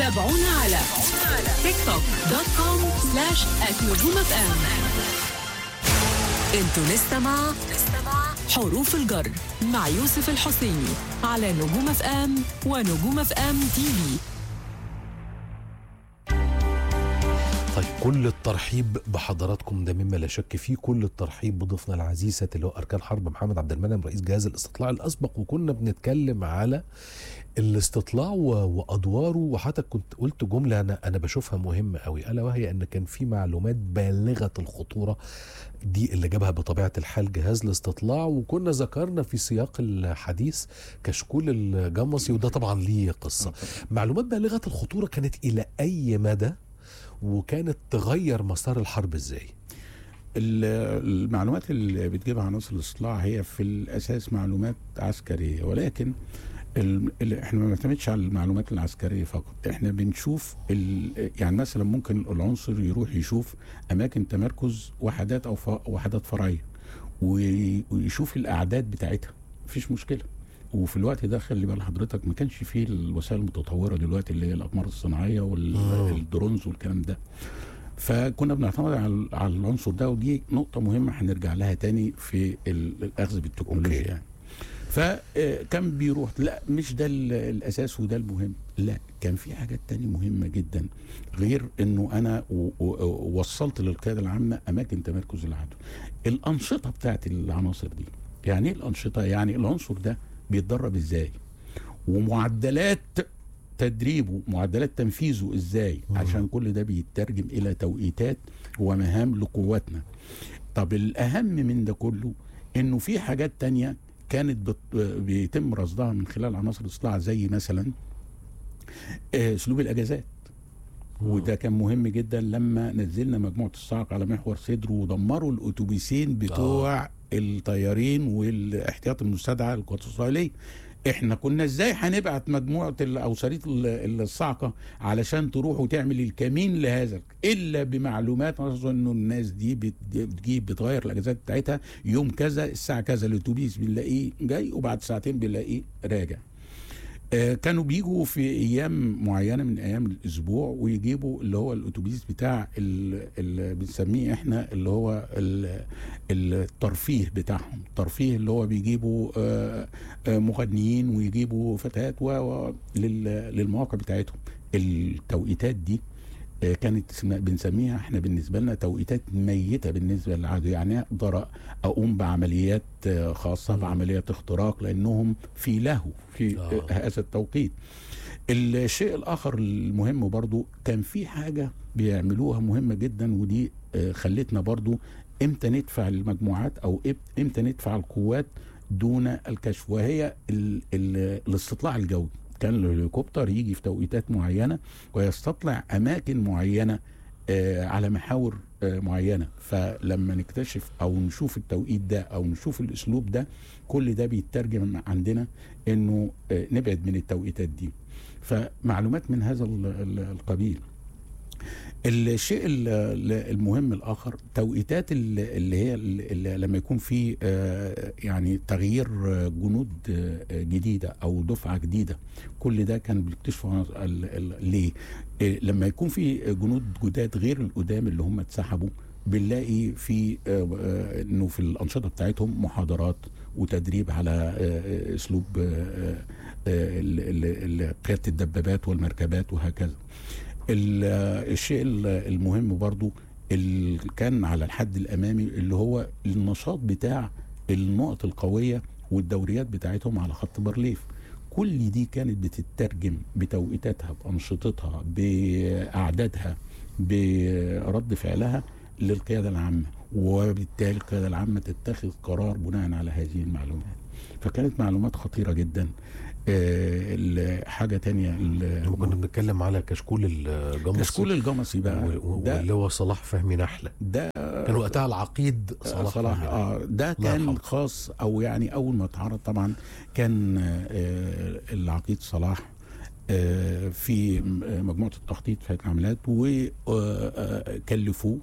تابعونا على تيك توك دوت كوم سلاش نجوم اف ام انتوا لسه مع حروف الجر مع يوسف الحسيني على نجوم اف ام ونجوم اف ام تي في طيب كل الترحيب بحضراتكم ده مما لا شك فيه كل الترحيب بضيفنا العزيز اللي هو اركان حرب محمد عبد المنعم رئيس جهاز الاستطلاع الاسبق وكنا بنتكلم على الاستطلاع و- وادواره وحتى كنت قلت جمله انا انا بشوفها مهمه قوي الا وهي ان كان في معلومات بالغه الخطوره دي اللي جابها بطبيعه الحال جهاز الاستطلاع وكنا ذكرنا في سياق الحديث كشكول الجمصي وده طبعا ليه قصه معلومات بالغه الخطوره كانت الى اي مدى وكانت تغير مسار الحرب ازاي ال- المعلومات اللي بتجيبها عناصر الاستطلاع هي في الاساس معلومات عسكريه ولكن ال- ال- احنا ما بنعتمدش على المعلومات العسكريه فقط احنا بنشوف ال- يعني مثلا ممكن العنصر يروح يشوف اماكن تمركز وحدات او ف- وحدات فرعيه وي- ويشوف الاعداد بتاعتها مفيش مشكله وفي الوقت ده خلي بال حضرتك ما كانش فيه الوسائل المتطوره دلوقتي اللي هي الاقمار الصناعيه مم. والدرونز والكلام ده فكنا بنعتمد على على العنصر ده ودي نقطة مهمة هنرجع لها تاني في ال- الأخذ بالتكنولوجيا أوكي. يعني فكان بيروح لا مش ده ال- الأساس وده المهم لا كان في حاجات تانية مهمة جدا غير إنه أنا و- و- وصلت للقيادة العامة أماكن تمركز العدو الأنشطة بتاعت العناصر دي يعني إيه الأنشطة يعني العنصر ده بيتدرب إزاي ومعدلات تدريبه معدلات تنفيذه ازاي مم. عشان كل ده بيترجم الى توقيتات ومهام لقواتنا طب الاهم من ده كله انه في حاجات تانية كانت بت- بيتم رصدها من خلال عناصر الاصلاح زي مثلا آه، اسلوب الاجازات وده كان مهم جدا لما نزلنا مجموعه الصاعقه على محور صدر ودمروا الاتوبيسين بتوع الطيارين والاحتياط المستدعى للقوات الاسرائيليه احنا كنا ازاي هنبعت مجموعه ال- او سريه ال- الصاعقه علشان تروح وتعمل الكمين لهذا الا بمعلومات اظن انه الناس دي بت- بتجيب بتغير الاجازات بتاعتها يوم كذا الساعه كذا الاتوبيس بنلاقيه جاي وبعد ساعتين بنلاقيه راجع آه، كانوا بيجوا في ايام معينه من ايام الاسبوع ويجيبوا اللي هو الاتوبيس بتاع ال- اللي بنسميه احنا اللي هو ال- الترفيه بتاعهم الترفيه اللي هو بيجيبوا آه، آه، مغنيين ويجيبوا فتيات و- و- لل- للمواقع بتاعتهم التوقيتات دي آه، كانت اسمها- بنسميها احنا بالنسبه لنا توقيتات ميته بالنسبه للعدو يعني اقدر اقوم بعمليات آه، خاصه مم. بعمليات اختراق لانهم في لهو في آه. آه. هذا التوقيت الشيء الاخر المهم برضو كان في حاجه بيعملوها مهمه جدا ودي آه، خلتنا برضو امتى ندفع المجموعات او إب- امتى ندفع القوات دون الكشف وهي ال ال الاستطلاع الجوي كان الهليكوبتر يجي في توقيتات معينه ويستطلع اماكن معينه آه، على محاور آه، معينه فلما نكتشف او نشوف التوقيت ده او نشوف الاسلوب ده كل ده بيترجم عندنا انه آه، نبعد من التوقيتات دي فمعلومات من هذا ال- ال- القبيل الشيء ال- ال- المهم الاخر توقيتات ال- اللي هي ال- اللي لما يكون في آه، يعني تغيير آه، جنود آه، جديده او دفعه جديده كل ده كان بيكتشفوا عناصر- ال- ال- ليه آه، لما يكون في جنود جداد غير القدام اللي هم اتسحبوا بنلاقي في آه، آه، انه في الانشطه بتاعتهم محاضرات وتدريب على آه، آه، اسلوب آه، آه، آه، ال- ال- ال- قياده الدبابات والمركبات وهكذا ال- آه، الشيء ال- المهم برضو اللي كان على الحد الامامي اللي هو النشاط بتاع النقط القويه والدوريات بتاعتهم على خط بارليف كل دي كانت بتترجم بتوقيتاتها بانشطتها باعدادها برد فعلها للقياده العامه وبالتالي القياده العامه تتخذ قرار بناء على هذه المعلومات فكانت معلومات خطيره جدا آه، ال- حاجه تانية ال- كنا بنتكلم على كشكول الجمصي كشكول الجمصي بقى و- و- ده واللي هو صلاح فهمي نحله ده كان وقتها العقيد صلاح, صلاح, صلاح فهمي نحلة. اه ده الله كان يرحمه. خاص او يعني اول ما اتعرض طبعا كان آه، العقيد صلاح آه، في م- آه، مجموعه التخطيط في هيئه العمليات وكلفوه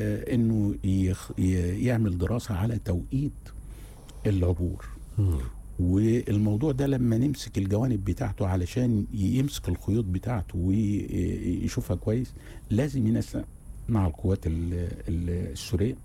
انه يخ- ي- يعمل دراسه على توقيت العبور مم. والموضوع ده لما نمسك الجوانب بتاعته علشان يمسك الخيوط بتاعته ويشوفها كويس لازم ينسق مع القوات ال- ال- السورية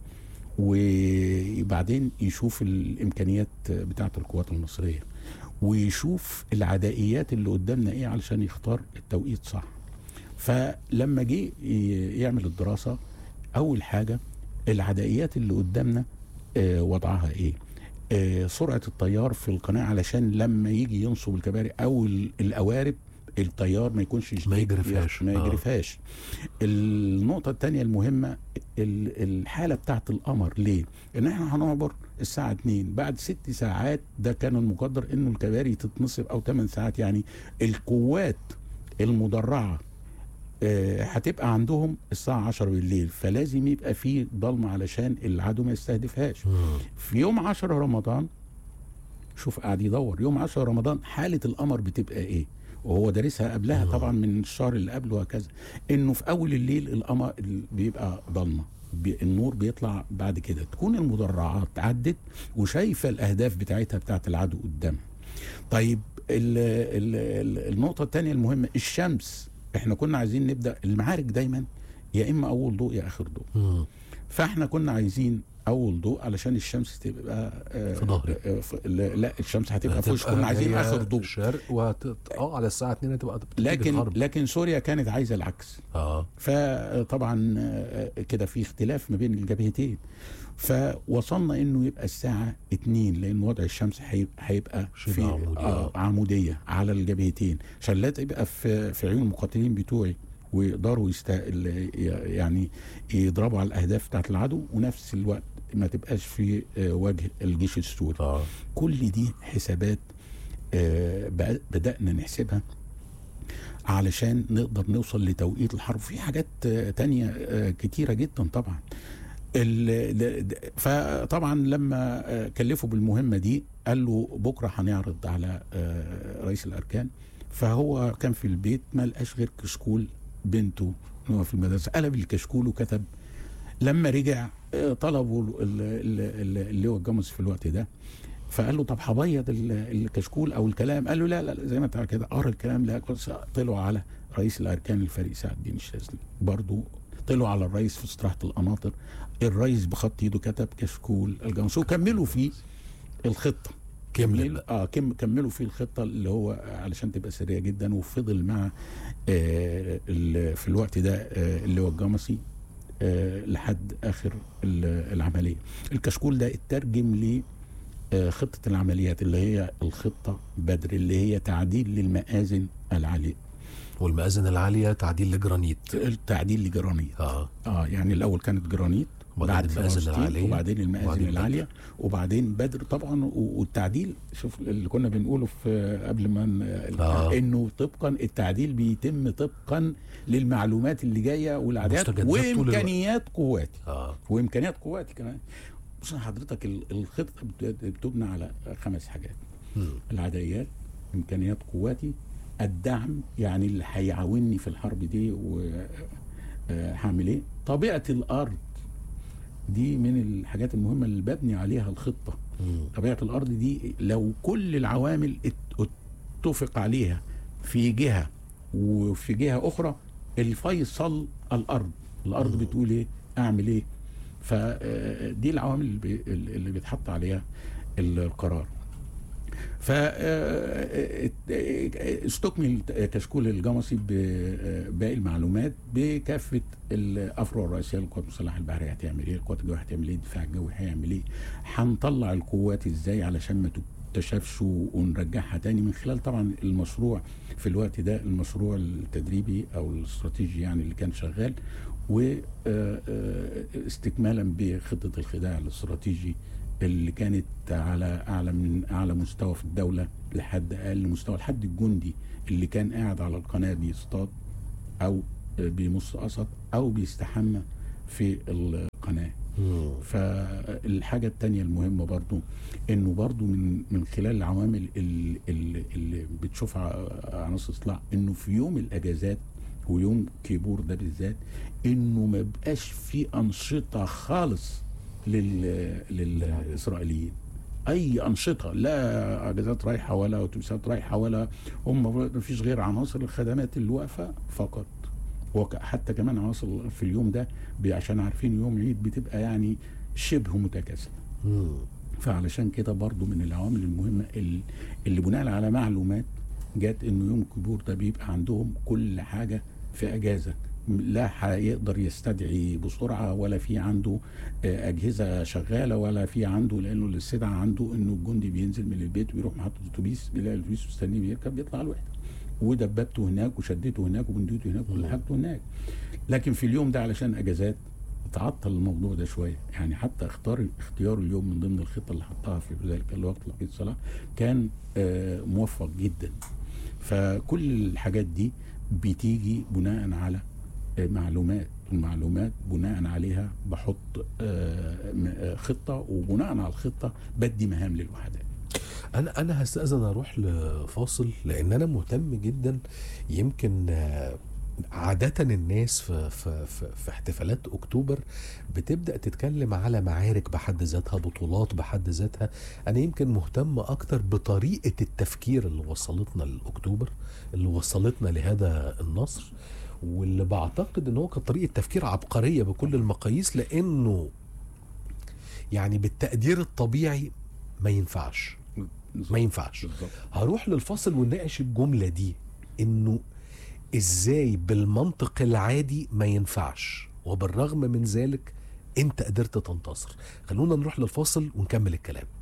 وبعدين يشوف الامكانيات بتاعه القوات المصريه ويشوف العدائيات اللي قدامنا ايه علشان يختار التوقيت صح فلما جه ي- يعمل الدراسه اول حاجه العدائيات اللي قدامنا آه، وضعها ايه آه، سرعه التيار في القناه علشان لما يجي ينصب الكباري او ال- القوارب التيار ما يكونش شديد يجرفهاش. ما آه. يجرفهاش النقطة التانية المهمة ال- الحالة بتاعت القمر ليه؟ ان احنا هنعبر الساعة 2 بعد ست ساعات ده كان المقدر انه الكباري تتنصب او 8 ساعات يعني القوات المدرعة آه، هتبقى عندهم الساعة 10 بالليل فلازم يبقى في ضلمة علشان العدو ما يستهدفهاش مم. في يوم 10 رمضان شوف قاعد يدور يوم 10 رمضان حالة القمر بتبقى ايه وهو دارسها قبلها آه. طبعا من الشهر اللي قبله وهكذا انه في اول الليل القمر ال- بيبقى ضلمه بي النور بيطلع بعد كده تكون المدرعات عدت وشايفه الاهداف بتاعتها بتاعت العدو قدامها طيب ال ال ال النقطه الثانيه المهمه الشمس احنا كنا عايزين نبدا المعارك دايما يا اما اول ضوء يا اخر ضوء مم. فاحنا كنا عايزين اول ضوء علشان الشمس تبقى آه، في ظهري. آه، في- لا لا، الشمس هتبقى في وش هتبقى كنا عايزين هي اخر ضوء الشرق وهت... اه على الساعه 2 هتبقى بتبتدي لكن الحرب. لكن سوريا كانت عايزه العكس اه فطبعا آه، كده في اختلاف ما بين الجبهتين فوصلنا انه يبقى الساعه 2 لان وضع الشمس هيبقى, هيبقى شبه في عمودي، آه آه. عموديه على الجبهتين عشان لا تبقى في في عيون المقاتلين بتوعي ويقدروا يست... ال- يعني يضربوا على الاهداف بتاعت العدو ونفس الوقت ما تبقاش في آه، وجه الجيش السوري اه كل دي حسابات آه، بق- بدأنا نحسبها علشان نقدر نوصل لتوقيت الحرب في حاجات آه، تانية آه، كتيرة جدا طبعا ال- د- د- فطبعا لما آه، كلفوا بالمهمة دي قال له بكرة هنعرض على آه، رئيس الأركان فهو كان في البيت ما لقاش غير كشكول بنته إن هو في المدرسة قلب الكشكول وكتب لما رجع آه، طلبوا ال- ال- ال- اللي هو الجمص في الوقت ده فقال له طب هبيض ال- الكشكول او الكلام قال له لا لا لا، زي ما انت كده قرا الكلام لا كنت طلعوا على رئيس الاركان الفريق سعد الدين الشاذلي برضه طلعوا على الرئيس في استراحه القناطر الرئيس بخط ايده كتب كشكول الجمص وكملوا فيه الخطه كمل كمل بقى. اه كم كملوا فيه الخطه اللي هو علشان تبقى سريه جدا وفضل مع آه ال- في الوقت ده آه اللي هو الجمصي آه لحد اخر ال- العمليه الكشكول ده اترجم ل آه، خطه العمليات اللي هي الخطه بدر اللي هي تعديل للمآذن العاليه والمآذن العاليه تعديل لجرانيت التعديل لجرانيت اه اه يعني الاول كانت جرانيت وبعدين بعد المآذن 67 العالية، وبعدين المآذن وبعدين العاليه وبعدين بدر طبعا و- والتعديل شوف اللي كنا بنقوله في قبل ما ن- آه. انه طبقا التعديل بيتم طبقا للمعلومات اللي جايه والعادات مستجدات طول الوقت. وامكانيات قواتي اه وامكانيات قواتي كمان بص حضرتك ال- الخطه بت- بتبنى على خمس حاجات مم. العدائيات امكانيات قواتي الدعم يعني اللي هيعاونني في الحرب دي وهعمل ايه طبيعه الارض دي من الحاجات المهمه اللي ببني عليها الخطه مم. طبيعه الارض دي لو كل العوامل ات- اتفق عليها في جهه وفي جهه اخرى الفيصل الارض الارض مم. بتقول بتقول ايه اعمل ايه فدي العوامل اللي بي- اللي بيتحط عليها القرار ف استكمل كشكول الجمصي بباقي المعلومات بكافه الافرع الرئيسيه للقوات المسلحه البحريه هتعمل ايه؟ القوات الجويه هتعمل ايه؟ الدفاع الجوي هيعمل ايه؟ هنطلع القوات ازاي علشان ما تكتشفش ونرجعها تاني من خلال طبعا المشروع في الوقت ده المشروع التدريبي او الاستراتيجي يعني اللي كان شغال واستكمالا بخطه الخداع الاستراتيجي اللي كانت على اعلى من اعلى مستوى في الدوله لحد اقل مستوى لحد الجندي اللي كان قاعد على القناه بيصطاد او بيمص قصب او بيستحمى في القناه مم. فالحاجة التانية المهمة برضو انه برضو من من خلال العوامل اللي, اللي, اللي بتشوفها عناصر الاصلاح انه في يوم الاجازات ويوم كيبور ده بالذات انه ما بقاش في انشطة خالص لل للاسرائيليين اي انشطه لا اجازات رايحه ولا اتوبيسات رايحه ولا هم ما فيش غير عناصر الخدمات اللي واقفه فقط وك- حتى كمان عناصر في اليوم ده ب- عشان عارفين يوم عيد بتبقى يعني شبه متكاسله مم. فعلشان كده برضو من العوامل المهمة ال- اللي بناء على معلومات جت انه يوم الكبور ده بيبقى عندهم كل حاجة في اجازة لا هيقدر يستدعي بسرعة ولا في عنده آه، أجهزة شغالة ولا في عنده لأنه الاستدعاء عنده إنه الجندي بينزل من البيت ويروح محطة أتوبيس بيلاقي الأتوبيس مستنيه بيركب بيطلع الوحدة ودببته هناك وشدته هناك وبنديته هناك وكل حاجته هناك لكن في اليوم ده علشان أجازات تعطل الموضوع ده شويه يعني حتى اختار اختيار اليوم من ضمن الخطه اللي حطها في ذلك الوقت لقيت الصلاه كان آه، موفق جدا فكل الحاجات دي بتيجي بناء على آه، معلومات المعلومات بناء عليها بحط آه، م- آه، خطه وبناء على الخطه بدي مهام للوحدات انا انا هستاذن اروح لفاصل لان انا مهتم جدا يمكن آه، عادة الناس في, في, في, في احتفالات اكتوبر بتبدا تتكلم على معارك بحد ذاتها بطولات بحد ذاتها انا يمكن مهتم اكتر بطريقه التفكير اللي وصلتنا لاكتوبر اللي وصلتنا لهذا النصر واللي بعتقد ان هو كانت طريقه تفكير عبقريه بكل المقاييس لانه يعني بالتقدير الطبيعي ما ينفعش ما ينفعش بالظبط هروح للفاصل ونناقش الجملة دي انه ازاي بالمنطق العادي ما ينفعش وبالرغم من ذلك انت قدرت تنتصر خلونا نروح للفاصل ونكمل الكلام